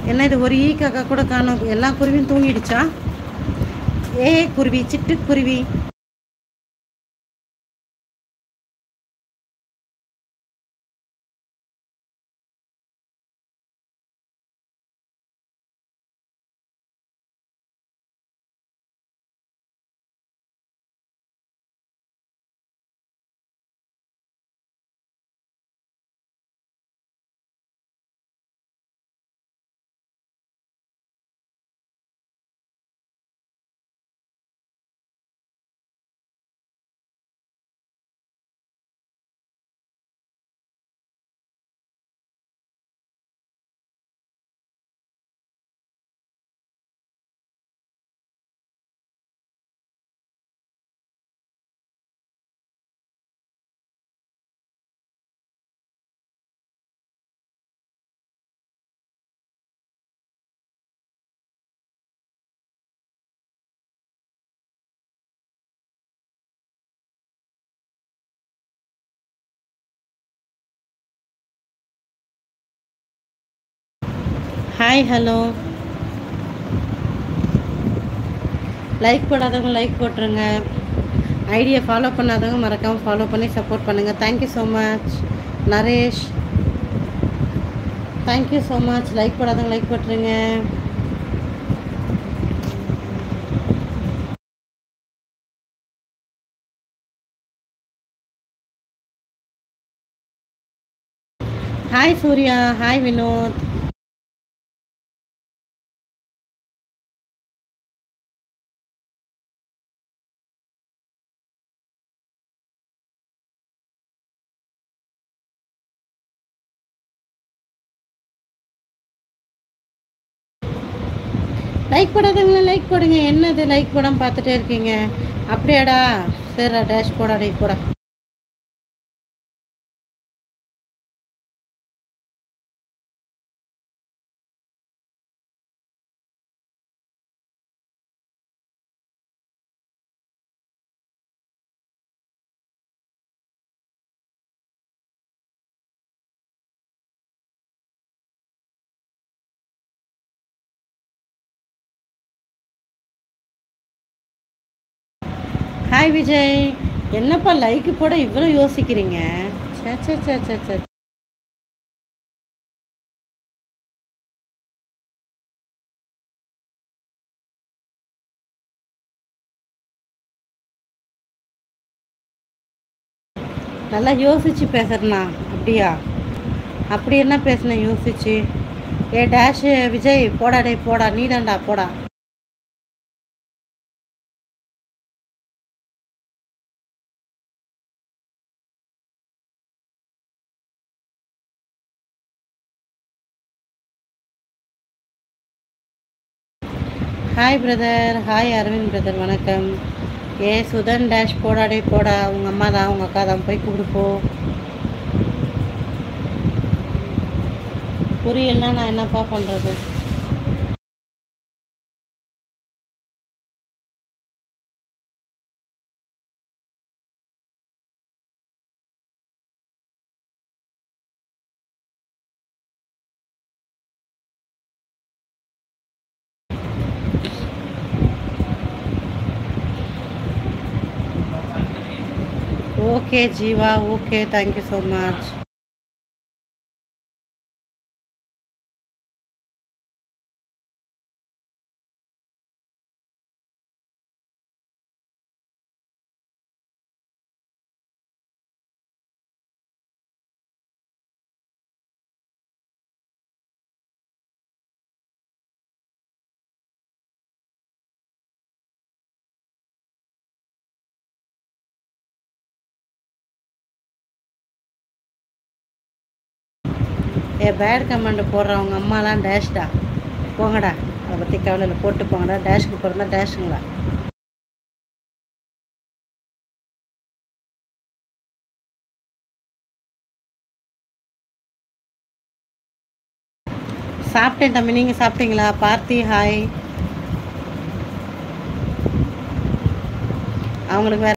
என்ன இது ஒரு ஈ காக்கா கூட காணும் எல்லா குருவியும் தூங்கிடுச்சா ஏ குருவி சிட்டுக்குருவி ஹாய் ஹலோ லைக் போடாதவங்க லைக் போட்டுருங்க ஐடியை ஃபாலோ பண்ணாதவங்க மறக்காமல் ஃபாலோ பண்ணி சப்போர்ட் பண்ணுங்கள் thank you so much Naresh thank you so much like போடாதவங்க லைக் போட்டுருங்க hi Surya hi Vinod like போடாதவங்கள லைக் போடுங்க என்னது லைக் போடாமல் பார்த்துட்டே இருக்கீங்க அப்படியாடா சரிடா டேஷ் போடா லைக் போடா ஹாய் விஜய் என்னப்பா லைக் போட இவ்வளோ யோசிக்கிறீங்க சே சே சே சே சே நல்லா யோசிச்சு பேசுறேண்ணா அப்படியா அப்படி என்ன பேசுன யோசிச்சு ஏ டேஷ் விஜய் போடா டேய் போடா நீதான்டா போடா hi brother hi Aravind brother வணக்கம் ஏ சுதன் டேஷ் போடா டேய் போடா உங்கள் அம்மா தான் உங்கள் அக்கா தான் போய் கூப்பிடு போ புரியலன்னா நான் என்னப்பா பண்ணுறது okay Jeeva okay thank you so much ஏ பேட் கமெண்ட் போடுறவங்க அம்மாலாம் டேஷ்டா போங்கடா அதை பற்றி கவலையில் போட்டு போங்கடா டேஷ்க்கு பிறந்தா டேஷுங்களா சாப்பிட்டேன் தம்பி நீங்கள் சாப்பிட்டீங்களா பார்த்தி ஹாய் அவங்களுக்கு வேற